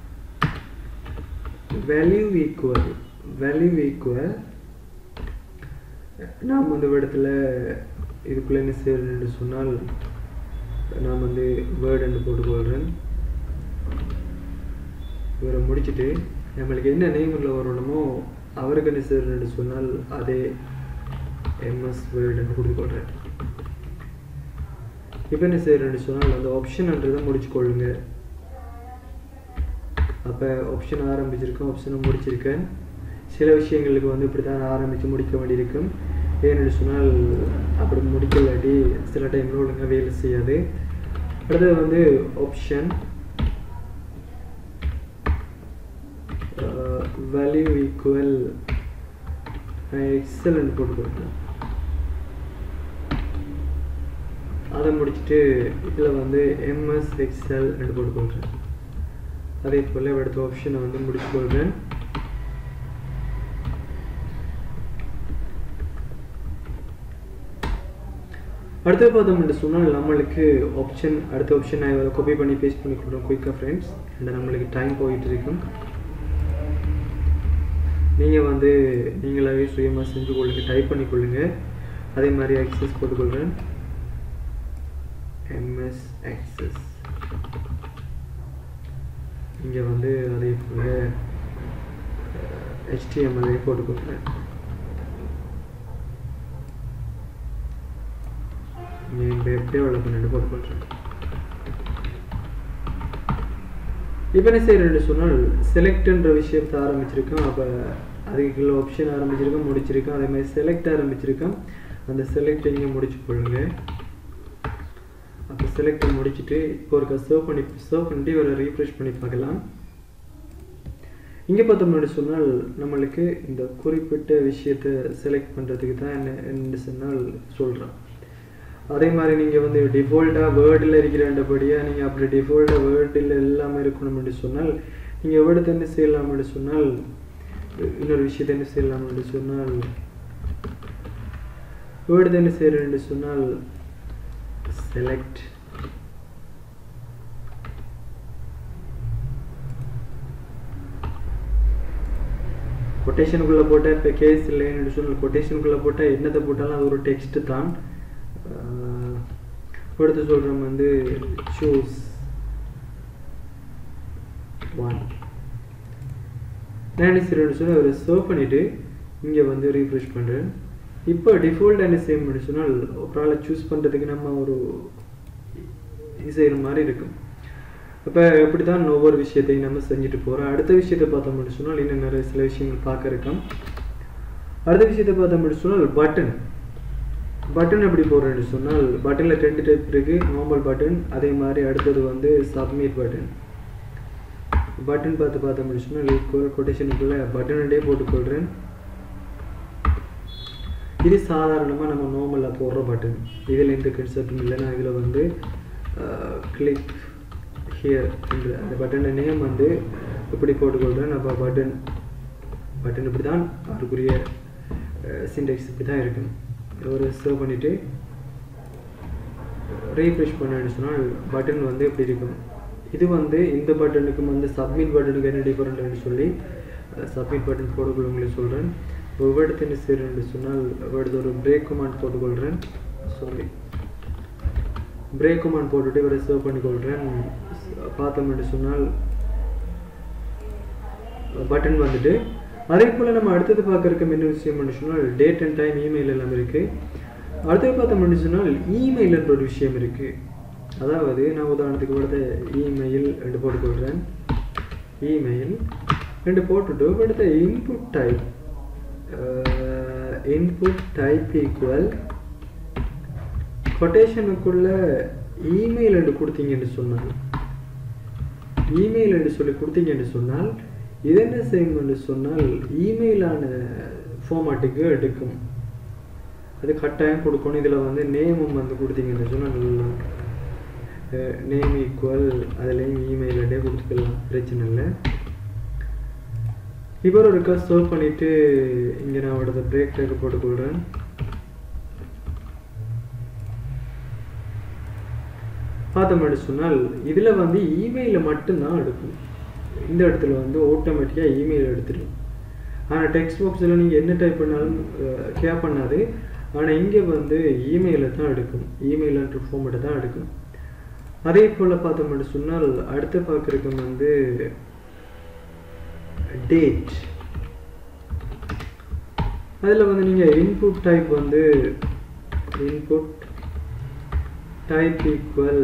value equal value equal நாம் வந்து இடத்துல இதுக்குள்ளே என்ன செய்யணுன்னு சொன்னால் நான் வந்து வேர்டுன்னு போட்டுக்கொள்கிறேன் இவரை முடிச்சுட்டு நம்மளுக்கு என்ன நேமில் வரணுமோ அவருக்கு என்ன செய்யணுன்னு சொன்னால் அதே எம்எஸ் வேர்டுன்னு கொடுத்துக்கொள்கிறேன் இப்போ என்ன செய்யறேன்னு சொன்னால் அந்த ஆப்ஷன்ன்றதை முடிச்சுக்கொள்ளுங்க அப்போ ஆப்ஷன் ஆரம்பிச்சிருக்கேன் ஆப்ஷனை முடிச்சிருக்கேன் சில விஷயங்களுக்கு வந்து இப்படி தான் ஆரம்பித்து முடிக்க வேண்டியிருக்கும் ஏன்னு சொன்னால் அப்படி முடிக்கலாட்டி சில டைமில் ஒழுங்காக வேலை செய்யாது அடுத்தது வந்து ஆப்ஷன் வேல்யூ ஈக்குவல் எக்ஸல்னு போட்டு கொடுத்தேன் அதை முடிச்சுட்டு இதில் வந்து எம்எஸ் எக்ஸல் ரெண்டு போட்டு கொடுக்குறேன் அதே போல் அடுத்த ஆப்ஷனை வந்து முடிச்சு கொள்கிறேன் அடுத்து பார்த்தோம்னு சொன்னால் நம்மளுக்கு ஆப்ஷன் அடுத்த ஆப்ஷன் நான் இதில் காப்பி பண்ணி பேஸ்ட் பண்ணி கொடுக்குறோம் குயிக்காக ஃப்ரெண்ட்ஸ் அண்ட் நம்மளுக்கு டைம் போயிட்டு இருக்கும் நீங்கள் வந்து நீங்களாகவே சுயமாக செஞ்சு கொள்ளுங்க டைப் பண்ணி கொள்ளுங்க அதே மாதிரி ஆக்சஸ் போட்டுக்கொள்கிறேன் எம்எஸ் ஆக்சஸ் இங்கே வந்து அதே போல் ஹெச்டிஎம்எல்ஐ போட்டுக்கொள்கிறேன் என் வெப் டெவலப்மெண்ட் போட்டுக்கொள்கிறேன் இப்போ என்ன செய்யறேன்னு சொன்னால் செலக்ட்ன்ற விஷயத்தை ஆரம்பிச்சிருக்கோம் அப்போ அதுக்குள்ள ஆப்ஷன் ஆரம்பிச்சிருக்கோம் முடிச்சிருக்கோம் அதே மாதிரி செலக்ட் ஆரம்பிச்சிருக்கோம் அந்த செலக்ட் இங்கே முடிச்சு கொள்ளுங்க அப்போ செலக்ட் முடிச்சுட்டு இப்போ ஒரு சர்வ் பண்ணி சர்வ் பண்ணிட்டு இவரை ரீஃப்ரெஷ் பண்ணி பார்க்கலாம் இங்கே பார்த்தோம்னு சொன்னால் நம்மளுக்கு இந்த குறிப்பிட்ட விஷயத்தை செலக்ட் பண்ணுறதுக்கு தான் என்ன என்ன சொன்னால் சொல்கிறேன் அதே மாதிரி நீங்கள் வந்து டிஃபால்ட்டாக வேர்டில் இருக்கிறபடியாக நீங்கள் அப்படி டிஃபால்ட்டாக வேர்டில் எல்லாமே இருக்கணும்னு சொன்னால் நீங்கள் வேர்டு என்ன செய்யலாம்னு சொன்னால் இன்னொரு விஷயத்தை என்ன செய்யலாம்னு சொன்னால் வேர்டு என்ன செய்யறேன்னு சொன்னால் செலக்ட் கொட்டேஷனுக்குள்ளே போட்டால் இப்போ கேஸ் இல்லைன்னு சொன்னால் கொட்டேஷனுக்குள்ளே போட்டால் என்னத்தை போட்டாலும் அது ஒரு டெக்ஸ்ட்டு தான் அடுத்து சொல்கிறோம் வந்து சூஸ் ஒன் நான் என்ன செய்கிறேன்னு சொன்னால் அவரை சர்வ் பண்ணிவிட்டு இங்கே வந்து ரீஃப்ரெஷ் பண்ணுறேன் இப்போ டிஃபால்ட் என்ன செய்ய முடியும் சொன்னால் ஒரு ஆளை சூஸ் பண்ணுறதுக்கு நம்ம ஒரு இது செய்கிற மாதிரி இருக்கும் அப்போ எப்படி தான் ஒவ்வொரு விஷயத்தையும் நம்ம செஞ்சுட்டு போகிறோம் அடுத்த விஷயத்தை பார்த்தோம் அப்படின்னு சொன்னால் இன்னும் நிறைய சில விஷயங்கள் பார்க்க இருக்கோம் அடுத்த விஷயத்தை பார்த்தோம் அப்படின்னு சொன்னால் பட்டன் பட்டன் எப்படி போடுறேன்னு சொன்னால் பட்டனில் ரெண்டு டைப் இருக்குது நார்மல் பட்டன் அதே மாதிரி அடுத்தது வந்து சப்மிட் பட்டன் பட்டன் பார்த்து பார்த்தோம் அப்படின்னு சொன்னால் ஈக்குவல் கொட்டேஷனுக்குள்ளே பட்டனே போட்டுக்கொள்கிறேன் இது சாதாரணமாக நம்ம நார்மலாக போடுற பட்டன் இதில் எந்த கன்செப்டும் இல்லை நான் இதில் வந்து கிளிக் ஹியர் என்று அந்த பட்டனோட நேம் வந்து இப்படி போட்டுக்கொள்கிறேன் நம்ம பட்டன் பட்டன் இப்படி தான் அதுக்குரிய சிண்டெக்ஸ் இப்படி தான் இருக்கும் ஒரு சேவ் பண்ணிவிட்டு ரீஃப்ரெஷ் பண்ணேன்னு சொன்னால் பட்டன் வந்து இப்படி இருக்கும் இது வந்து இந்த பட்டனுக்கும் வந்து சப்மிட் பட்டனுக்கு என்ன டிஃபரெண்ட்னு சொல்லி சப்மிட் பட்டன் போட்டுக்கொள்ள உங்களுக்கு சொல்கிறேன் ஒவ்வொருத்து என்ன செய்கிறேன்னு சொன்னால் ஒவ்வொருத்து ஒரு பிரேக் கமாண்ட் போட்டுக்கொள்கிறேன் சாரி பிரேக் கமாண்ட் போட்டுட்டு இவரை சேவ் பண்ணிக்கொள்கிறேன் பார்த்தோம்னு சொன்னால் பட்டன் வந்துட்டு அதே போல் நம்ம அடுத்தது பார்க்குறக்கு என்ன விஷயம் சொன்னால் டேட் அண்ட் டைம் இமெயில் எல்லாம் இருக்குது அடுத்தது பார்த்தோம்னு சொன்னால் இமெயில்ன்ற ஒரு விஷயம் இருக்குது அதாவது நான் உதாரணத்துக்கு கொடுத்த இமெயில் ரெண்டு போட்டுக்கொள்கிறேன் இமெயில் ரெண்டு போட்டுட்டு அடுத்த input type input type equal கொட்டேஷனுக்குள்ள இமெயில் என்று கொடுத்தீங்கன்னு சொன்னால் இமெயில் என்று சொல்லி கொடுத்தீங்கன்னு சொன்னால் இது என்ன செய்யும்னு சொன்னால் இமெயிலான ஃபார்மாட்டுக்கு எடுக்கும் அது கட்டாயம் கொடுக்கணும் இதில் வந்து நேமும் வந்து கொடுத்தீங்கன்னு சொன்னால் நேம் ஈக்குவல் அதுலேயும் இமெயில் ஐடியே கொடுத்துக்கலாம் பிரச்சனை இல்லை இப்போ ஒரு ரிக்வஸ்ட் சர்வ் பண்ணிவிட்டு இங்கே நான் அவரோட பிரேக் டேக்கு போட்டுக்கொள்கிறேன் பார்த்தோம்னு சொன்னால் இதில் வந்து இமெயிலை மட்டும்தான் எடுக்கும் இந்த இடத்துல வந்து ஆட்டோமேட்டிக்காக இமெயில் எடுத்துடும் ஆனால் டெக்ஸ்ட் பாக்ஸில் நீங்கள் என்ன டைப் பண்ணாலும் கே பண்ணாது ஆனால் இங்கே வந்து இமெயிலை தான் எடுக்கும் இமெயில்ன்ற ஃபார்மேட்டை தான் எடுக்கும் அதே போல் பார்த்தோம்னு சொன்னால் அடுத்து பார்க்குறதுக்கு வந்து டேட் அதில் வந்து நீங்கள் இன்புட் டைப் வந்து இன்புட் டைப் ஈக்குவல்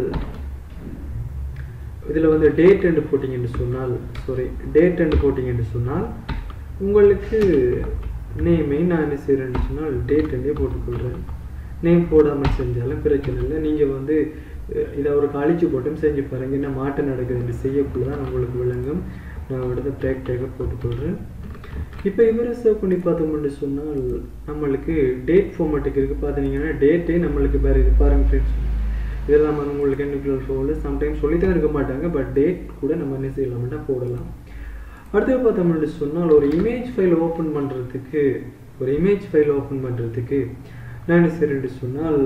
இதில் வந்து டேட் என்று போட்டிங்கன்னு சொன்னால் சாரி டேட் என்று போட்டிங்கன்னு சொன்னால் உங்களுக்கு நேமை நான் என்ன செய்கிறேன்னு சொன்னால் டேட் என்றே போட்டுக்கொள்கிறேன் நேம் போடாமல் செஞ்சாலும் பிரச்சனை இல்லை நீங்கள் வந்து இதை ஒரு அழிச்சு போட்டும் செஞ்சு பாருங்கள் என்ன மாட்டம் நடக்குதுன்னு செய்யக்குள்ள தான் உங்களுக்கு விளங்கும் நான் விடுத பிரேக் டேக்கை போட்டுக்கொள்கிறேன் இப்போ இவரை சேவ் பண்ணி பார்த்தோம்னு சொன்னால் நம்மளுக்கு டேட் ஃபார்மேட்டுக்கு இருக்குது பார்த்தீங்கன்னா டேட்டே நம்மளுக்கு வேறு இது பாருங்கள் ஃப்ரெண்ட்ஸ் இதெல்லாம் வந்து உங்களுக்கு நியூக்ளியர் ஃபோனில் சம்டைம்ஸ் சொல்லித்தான் இருக்க மாட்டாங்க பட் டேட் கூட நம்ம என்ன செய்யலாம்னா போடலாம் அடுத்து பார்த்தோம்னு சொன்னால் ஒரு இமேஜ் ஃபைல் ஓப்பன் பண்ணுறதுக்கு ஒரு இமேஜ் ஃபைல் ஓப்பன் பண்ணுறதுக்கு நான் என்ன செய்கிறேன்னு சொன்னால்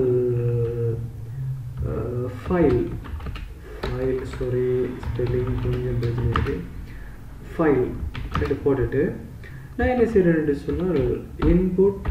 ஃபைல் ஃபைல் சாரி ஸ்பெல்லிங் கொஞ்சம் பிரச்சனை இருக்குது ஃபைல் எடுத்து போட்டுட்டு நான் என்ன செய்கிறேன்னு சொன்னால் இன்புட்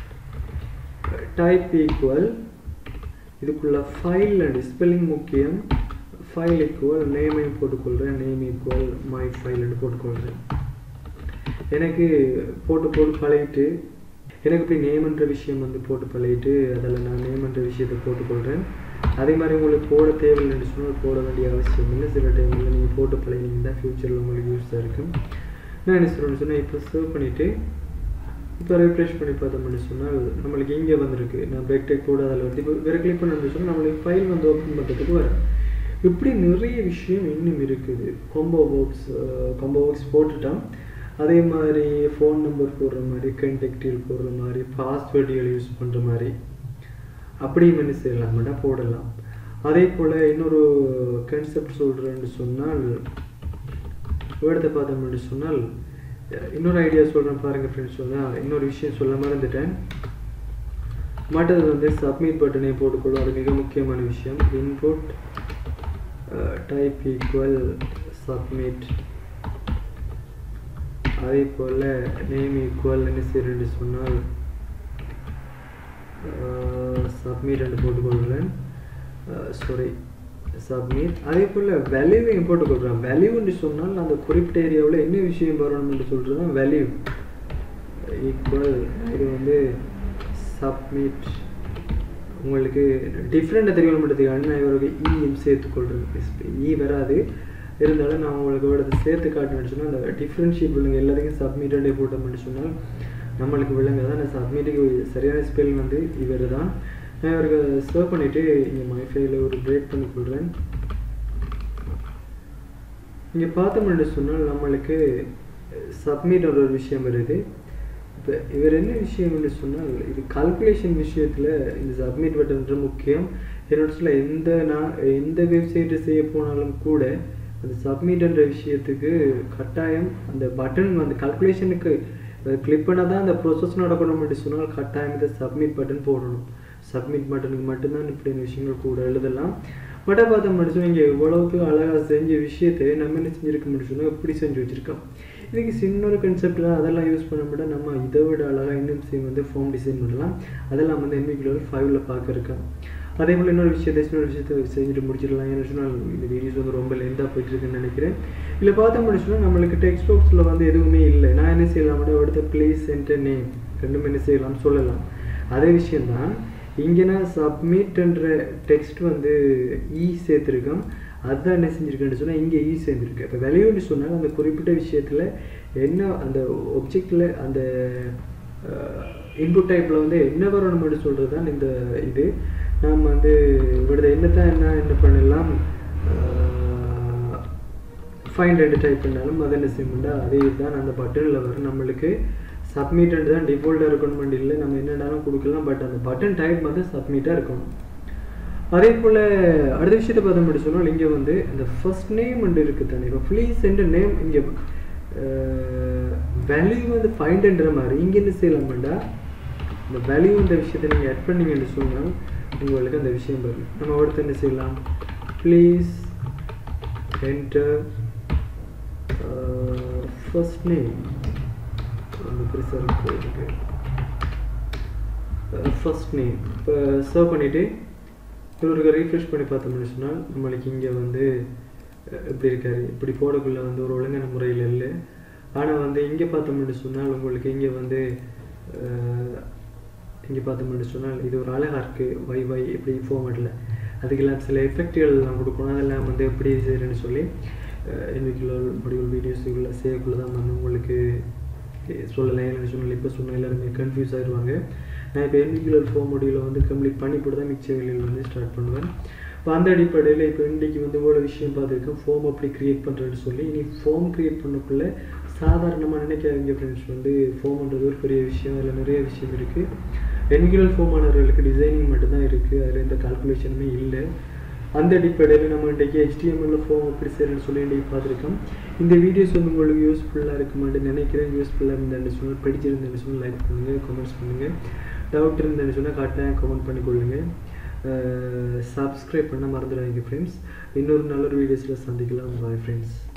டைப் ஈக்குவல் இதுக்குள்ள ஃபைல் அண்ட் ஸ்பெல்லிங் முக்கியம் ஃபைல் ஈக்குவல் நேமையும் போட்டுக்கொள்கிறேன் நேம் ஈக்குவல் மை ஃபைல்னு போட்டுக்கொள்கிறேன் எனக்கு போட்டு போட்டு பழகிட்டு எனக்கு இப்படி நேம்ன்ற விஷயம் வந்து போட்டு பழகிட்டு அதில் நான் நேம்ன்ற விஷயத்தை போட்டுக்கொள்கிறேன் அதே மாதிரி உங்களுக்கு போட தேவையில்லைன்னு சொன்னால் போட வேண்டிய அவசியம் இல்லை சில டைமில் நீங்கள் போட்டு பழகினீங்கன்னா ஃப்யூச்சரில் உங்களுக்கு யூஸாக இருக்கும் நான் என்ன சொல்கிறேன்னு சொன்னால் இப்போ சேவ் பண்ணிவிட்டு இப்போ ரிஃப்ரெஷ் பண்ணி பார்த்தோம்னு சொன்னால் நம்மளுக்கு இங்கே வந்திருக்கு நான் பேக் டேக் கூட அதில் வந்து இப்போ வேறு கிளிக் பண்ணணும்னு சொன்னால் நம்மளுக்கு ஃபைல் வந்து ஓப்பன் பண்ணுறதுக்கு வரும் இப்படி நிறைய விஷயம் இன்னும் இருக்குது கொம்போ பாக்ஸ் கொம்போ பாக்ஸ் போட்டுட்டோம் அதே மாதிரி ஃபோன் நம்பர் போடுற மாதிரி கண்டெக்டில் போடுற மாதிரி பாஸ்வேர்டுகள் யூஸ் பண்ணுற மாதிரி அப்படியும் என்ன செய்யலாம்னா போடலாம் அதே போல் இன்னொரு கன்செப்ட் சொல்கிறேன்னு சொன்னால் வேர்டத்தை பார்த்தோம்னு சொன்னால் இன்னொரு ஐடியா சொல்கிறேன் பாருங்கள் ஃப்ரெண்ட்ஸ் சொன்னால் இன்னொரு விஷயம் சொல்ல மறந்துட்டேன் மற்றது வந்து சப்மிட் பட்டனை போட்டுக்கொள்ளும் அது மிக முக்கியமான விஷயம் இன்புட் டைப் ஈக்குவல் சப்மிட் அதே போல் நேம் ஈக்குவல் என்ன செய்யறேன்னு சொன்னால் சப்மிட் என்று போட்டுக்கொள்கிறேன் சாரி சப்மிட் அதே போல் வேல்யூவையும் போட்டுக்கொள்கிறேன் வேல்யூன்னு சொன்னால் அந்த குறிப்பிட்ட ஏரியாவில் என்ன விஷயம் வரணும் என்று சொல்கிறது தான் வேல்யூ ஈக்குவல் இது வந்து சப்மிட் உங்களுக்கு டிஃப்ரெண்ட்டாக தெரியணும் மட்டுறதுக்காக நான் இவருக்கு இஎம் சேர்த்துக்கொள்கிறேன் இ வராது இருந்தாலும் நான் உங்களுக்கு இவ்வளோ சேர்த்து காட்டுன்னு சொன்னால் அந்த டிஃப்ரென்ஷியேட் விழுங்க எல்லாத்தையும் சப்மிட்டே போட்டோம்னு சொன்னால் நம்மளுக்கு விளங்க தான் நான் சப்மிட்டுக்கு சரியான ஸ்பெல் வந்து இவர் தான் நான் இவருக்கு சர்வ் பண்ணிவிட்டு இங்கே மைஃபைல ஒரு பிரேக் பண்ணி கொள்கிறேன் இங்கே பார்த்தோம்னு சொன்னால் நம்மளுக்கு சப்மிட் ஒரு விஷயம் வருது இப்போ இவர் என்ன விஷயம்னு சொன்னால் இது கால்குலேஷன் விஷயத்தில் இந்த சப்மிட் பட்டன்ன்ற முக்கியம் என்னோட சொல்ல எந்த நான் எந்த வெப்சைட்டு செய்ய போனாலும் கூட அந்த சப்மிட்ன்ற விஷயத்துக்கு கட்டாயம் அந்த பட்டன் அந்த கால்குலேஷனுக்கு கிளிக் பண்ணால் தான் அந்த ப்ரோசஸ் நடக்கணும் அப்படி சொன்னால் கட்டாயம் இந்த சப்மிட் பட்டன் போடணும் சப்மிட் பட்டனுக்கு மட்டும்தான் இப்படி விஷயங்கள் கூட எழுதலாம் பட்டை பார்த்த முடிச்சோம் இங்கே இவ்வளவுக்கு அழகாக செஞ்ச விஷயத்தை நம்ம என்ன செஞ்சுருக்க முடிச்சோன்னா இப்படி செஞ்சு வச்சுருக்கோம் இதுக்கு சின்ன ஒரு கன்செப்டில் அதெல்லாம் யூஸ் பண்ண விட நம்ம இதை விட அழகாக இன்னும் சேம் வந்து ஃபார்ம் டிசைன் பண்ணலாம் அதெல்லாம் வந்து என்விக்குள்ள ஃபைவ்ல பார்க்க இருக்கேன் அதே போல் இன்னொரு விஷயத்தை இன்னொரு விஷயத்தை செஞ்சுட்டு முடிச்சிடலாம் ஏன்னு சொன்னால் இந்த வீடியோஸ் வந்து ரொம்ப லென்த்தாக போயிட்டு இருக்குன்னு நினைக்கிறேன் இதில் பார்த்த முடிச்சுன்னா நம்மளுக்கு டெக்ஸ்ட் பாக்ஸில் வந்து எதுவுமே இல்லை நான் என்ன செய்யலாம் அடுத்த பிளேஸ் சென்டர் நேம் ரெண்டுமே என்ன செய்யலாம் சொல்லலாம் அதே விஷயம்தான் இங்கே நான் சப்மிட்ன்ற டெக்ஸ்ட் வந்து இ சேர்த்துருக்கோம் அதுதான் என்ன செஞ்சுருக்கேன்னு சொன்னால் இங்கே ஈ சேர்ந்துருக்கு இப்போ வேல்யூன்னு சொன்னால் அந்த குறிப்பிட்ட விஷயத்தில் என்ன அந்த ஒப்ஜெக்டில் அந்த இன்புட் டைப்பில் வந்து என்ன வரணும்னு சொல்கிறது தான் இந்த இது நாம் வந்து இவிடுத என்னத்தான் என்ன என்ன பண்ணலாம் ஃபைன் ரெண்டு டைப் பண்ணாலும் அது என்ன செய்யணும்டா அதே இதுதான் அந்த பட்டனில் வரும் நம்மளுக்கு சப்மிட்டட் தான் டிஃபால்ட்டாக இருக்கணும் இல்லை நம்ம என்னென்னாலும் கொடுக்கலாம் பட் அந்த பட்டன் டைப் வந்து சப்மிட்டாக இருக்கணும் அதே போல் அடுத்த விஷயத்தை பார்த்து மட்டும் சொன்னால் இங்கே வந்து இந்த ஃபர்ஸ்ட் நேம் வந்து இருக்குது தானே இப்போ ப்ளீஸ் சென்ட் நேம் இங்கே வேல்யூ வந்து ஃபைண்டுன்ற மாதிரி இங்கே என்ன செய்யலாம்டா இந்த வேல்யூன்ற விஷயத்தை நீங்கள் ஆட் பண்ணீங்கன்னு சொன்னால் உங்களுக்கு அந்த விஷயம் வரும் நம்ம அடுத்து என்ன செய்யலாம் ப்ளீஸ் என்டர் ஃபர்ஸ்ட் நேம் அந்த பெருசாக இருக்கு ஃபர்ஸ்ட் நேம் இப்போ சர்வ் பண்ணிவிட்டு இவருக்கு ரீஃப்ரெஷ் பண்ணி பார்த்தோம்னு சொன்னால் நம்மளுக்கு இங்கே வந்து எப்படி இருக்காரு இப்படி போடக்குள்ளே வந்து ஒரு ஒழுங்கான முறையில் இல்லை ஆனால் வந்து இங்கே பார்த்தோம்னு சொன்னால் உங்களுக்கு இங்கே வந்து இங்கே பார்த்தோம்னு சொன்னால் இது ஒரு அழகாக இருக்குது வை வை எப்படி ஃபார்மேட்டில் அதுக்கெல்லாம் சில எஃபெக்டுகள் நான் கொடுக்கணும் அதெல்லாம் வந்து எப்படி செய்கிறேன்னு சொல்லி இன்றைக்குள்ள முடிவுகள் வீடியோஸுக்குள்ளே செய்யக்குள்ளே தான் வந்து உங்களுக்கு சொல்லலை என்ன சொன்னால் இப்போ சொன்னால் எல்லாருமே கன்ஃபியூஸ் ஆயிடுவாங்க நான் இப்போ என்விகுலர் ஃபோர் முடிவில் வந்து கம்ப்ளீட் பண்ணி போட்டு தான் மிச்ச வேலையில் வந்து ஸ்டார்ட் பண்ணுவேன் இப்போ அந்த அடிப்படையில் இப்போ இன்றைக்கி வந்து இவ்வளோ விஷயம் பார்த்துருக்கேன் ஃபார்ம் அப்படி க்ரியேட் பண்ணுறேன்னு சொல்லி இனி ஃபார்ம் க்ரியேட் பண்ணக்குள்ளே சாதாரணமாக நினைக்காதீங்க ஃப்ரெண்ட்ஸ் வந்து ஃபார்ம்ன்றது ஒரு பெரிய விஷயம் அதில் நிறைய விஷயம் இருக்குது என்விகுலர் ஃபார்மானவர்களுக்கு டிசைனிங் மட்டும்தான் இருக்குது அதில் எந்த கால்குலேஷனுமே இல்லை அந்த அடிப்படையில் நம்ம இன்றைக்கி ஹெச்டிஎம்எல்ல ஃபார்ம் எப்படி செய்யணும்னு சொல்லி இன்றைக்கி பார்த்துருக்கோம் இந்த வீடியோஸ் வந்து உங்களுக்கு யூஸ்ஃபுல்லாக இருக்குமாட்டு நினைக்கிறேன் யூஸ்ஃபுல்லாக இருந்தேன்னு சொன்னால் படிச்சிருந்தேன்னு சொன்னால் லைக் பண்ணுங்கள் கமெண்ட்ஸ் பண்ணுங்கள் டவுட் இருந்தேன்னு சொன்னால் கரெக்டாக கமெண்ட் பண்ணிக்கொள்ளுங்கள் சப்ஸ்கிரைப் பண்ண மறந்துடாதீங்க ஃப்ரெண்ட்ஸ் இன்னொரு நல்ல ஒரு வீடியோஸில் சந்திக்கலாம் பாய் ஃப்ரெண்ட்ஸ்